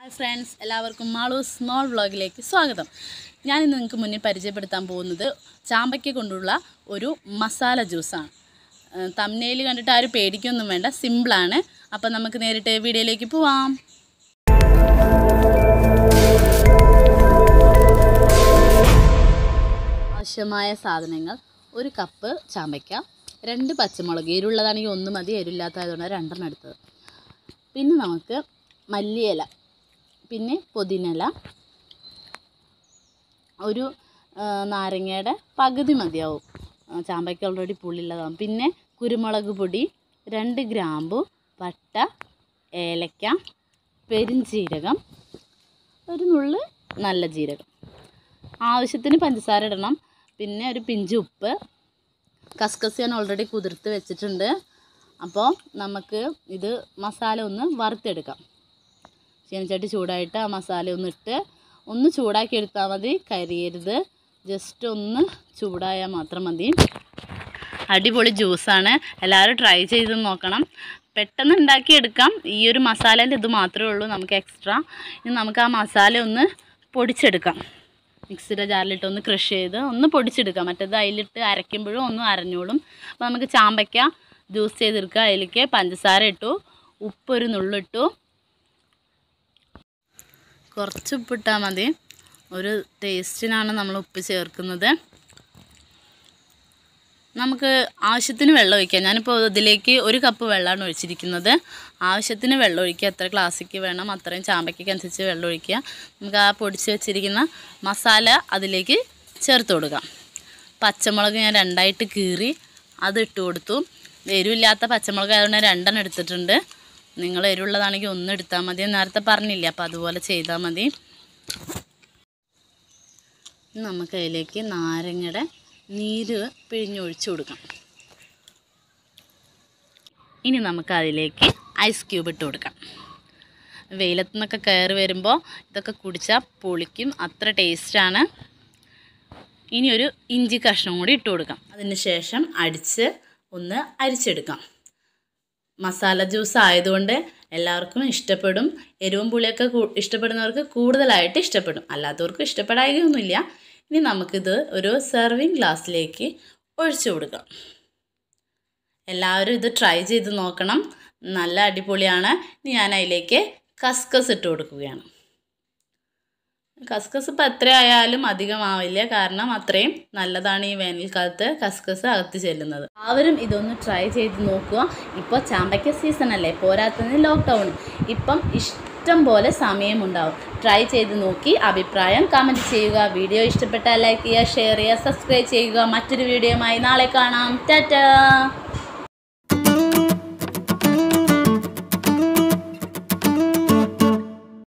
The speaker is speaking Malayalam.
ഹായ് ഫ്രണ്ട്സ് എല്ലാവർക്കും മാളു സ്മോൾ വ്ളോഗിലേക്ക് സ്വാഗതം ഞാനിന്ന് നിങ്ങൾക്ക് മുന്നിൽ പരിചയപ്പെടുത്താൻ പോകുന്നത് ചാമ്പയ്ക്ക കൊണ്ടുള്ള ഒരു മസാല ജ്യൂസാണ് തമ്മനയിൽ കണ്ടിട്ട് ആരും പേടിക്കൊന്നും വേണ്ട സിമ്പിളാണ് അപ്പം നമുക്ക് നേരിട്ട് വീഡിയോയിലേക്ക് പോവാം ആവശ്യമായ സാധനങ്ങൾ ഒരു കപ്പ് ചാമ്പയ്ക്ക രണ്ട് പച്ചമുളക് എരിവുള്ളതാണെങ്കിൽ ഒന്ന് മതി എരിവില്ലാത്തതുകൊണ്ട് രണ്ടെണ്ണം എടുത്തത് പിന്നെ നമുക്ക് മല്ലിയില പിന്നെ പുതിനയില ഒരു ആ, നാരങ്ങയുടെ പകുതി മതിയാവും ആ, ചാമ്പയ്ക്ക ഓൾറെഡി പുളിയുള്ളതാവും പിന്നെ കുരുമുളക് പൊടി രണ്ട് ഗ്രാമ്പു പട്ട ഏലക്ക പെരിഞ്ചീരകം ഒരു നുള്ള് നല്ല ജീരകം ആവശ്യത്തിന് പഞ്ചസാര ഇടണം പിന്നെ ഒരു പിഞ്ച് ഉപ്പ് കസ്കസ് ഞാൻ ഓൾറെഡി കുതിർത്ത് വെച്ചിട്ടുണ്ട് അപ്പോൾ നമുക്ക് ഇത് മസാല ഒന്ന് വറുത്തെടുക്കാം ചീനച്ചട്ടി ചൂടായിട്ട് ആ മസാല ഒന്ന് ഇട്ട് ഒന്ന് ചൂടാക്കി എടുത്താൽ മതി കരിയരുത് ജസ്റ്റ് ഒന്ന് ചൂടായാൽ മാത്രം മതി അടിപൊളി ജ്യൂസാണ് എല്ലാവരും ട്രൈ ചെയ്ത് നോക്കണം പെട്ടെന്ന് ഉണ്ടാക്കിയെടുക്കാം ഈ ഒരു മസാലേൻ്റെ ഇത് മാത്രമേ ഉള്ളൂ നമുക്ക് എക്സ്ട്രാ ഇനി നമുക്ക് ആ മസാല ഒന്ന് പൊടിച്ചെടുക്കാം മിക്സിയുടെ ജാറിലിട്ട് ഒന്ന് ക്രഷ് ചെയ്ത് ഒന്ന് പൊടിച്ചെടുക്കാം മറ്റേത് അതിലിട്ട് അരയ്ക്കുമ്പോഴും ഒന്നും അരഞ്ഞോളും അപ്പോൾ നമുക്ക് ചാമ്പയ്ക്ക ജ്യൂസ് ചെയ്തെടുക്കുക അതിലേക്ക് പഞ്ചസാര ഇട്ടു ഉപ്പ് ഒരു നുള്ളിട്ടു കുറച്ച് ഉപ്പിട്ടാൽ മതി ഒരു ടേസ്റ്റിനാണ് നമ്മൾ ഉപ്പ് ചേർക്കുന്നത് നമുക്ക് ആവശ്യത്തിന് വെള്ളം ഒഴിക്കാം ഞാനിപ്പോൾ ഇതിലേക്ക് ഒരു കപ്പ് വെള്ളമാണ് ഒഴിച്ചിരിക്കുന്നത് ആവശ്യത്തിന് വെള്ളം ഒഴിക്കുക എത്ര ക്ലാസ്സിക്ക് വേണം അത്രയും ചാമ്പയ്ക്ക് അനുസരിച്ച് വെള്ളം ഒഴിക്കുക നമുക്ക് ആ പൊടിച്ച് വെച്ചിരിക്കുന്ന മസാല അതിലേക്ക് ചേർത്ത് കൊടുക്കാം പച്ചമുളക് ഞാൻ രണ്ടായിട്ട് കീറി അത് ഇട്ട് കൊടുത്തു എരിവില്ലാത്ത പച്ചമുളക് ആയതുകൊണ്ട് ഞാൻ രണ്ടെണ്ണം എടുത്തിട്ടുണ്ട് നിങ്ങൾ എരിവുള്ളതാണെങ്കിൽ ഒന്ന് എടുത്താൽ മതി നേരത്തെ പറഞ്ഞില്ല അപ്പോൾ അതുപോലെ ചെയ്താൽ മതി ഇനി നമുക്ക് അതിലേക്ക് നാരങ്ങയുടെ നീര് പിഴിഞ്ഞൊഴിച്ചു കൊടുക്കാം ഇനി നമുക്ക് അതിലേക്ക് ഐസ് ക്യൂബ് ഇട്ട് കൊടുക്കാം വെയിലത്തു നിന്നൊക്കെ കയറി വരുമ്പോൾ ഇതൊക്കെ കുടിച്ചാൽ പൊളിക്കും അത്ര ടേസ്റ്റാണ് ഇനി ഒരു ഇഞ്ചി കഷ്ണം കൂടി ഇട്ട് കൊടുക്കാം അതിന് ശേഷം അടിച്ച് ഒന്ന് അരിച്ചെടുക്കാം മസാല ജ്യൂസ് ആയതുകൊണ്ട് എല്ലാവർക്കും ഇഷ്ടപ്പെടും എരിവും പുളിയൊക്കെ കൂ- ഇഷ്ടപ്പെടുന്നവർക്ക് കൂടുതലായിട്ട് ഇഷ്ടപ്പെടും അല്ലാത്തവർക്ക് ഇഷ്ടപ്പെടായികയൊന്നുമില്ല ഇനി നമുക്കിത് ഒരു സെർവിങ് ഗ്ലാസ്സിലേക്ക് ഒഴിച്ചു കൊടുക്കാം എല്ലാവരും ഇത് ട്രൈ ചെയ്ത് നോക്കണം നല്ല അടിപൊളിയാണ് ഇനി ഞാൻ അതിലേക്ക് കസ്കസ് ഇട്ട് കൊടുക്കുകയാണ് കസ്കസ് ഇപ്പം എത്രയായാലും അധികമാവില്ല കാരണം അത്രയും നല്ലതാണ് ഈ വേനൽക്കാലത്ത് കസ്കസ് അകത്ത് ചെല്ലുന്നത് എല്ലാവരും ഇതൊന്ന് ട്രൈ ചെയ്ത് നോക്കുക ഇപ്പോൾ ചാമ്പയ്ക്ക സീസൺ അല്ലേ പോരാത്തതിന് ലോക്ക്ഡൗൺ ഇപ്പം ഇഷ്ടം പോലെ സമയമുണ്ടാവും ട്രൈ ചെയ്ത് നോക്കി അഭിപ്രായം കമൻറ്റ് ചെയ്യുക വീഡിയോ ഇഷ്ടപ്പെട്ടാൽ ലൈക്ക് ചെയ്യുക ഷെയർ ചെയ്യുക സബ്സ്ക്രൈബ് ചെയ്യുക മറ്റൊരു വീഡിയോയുമായി നാളെ കാണാം ടാറ്റാ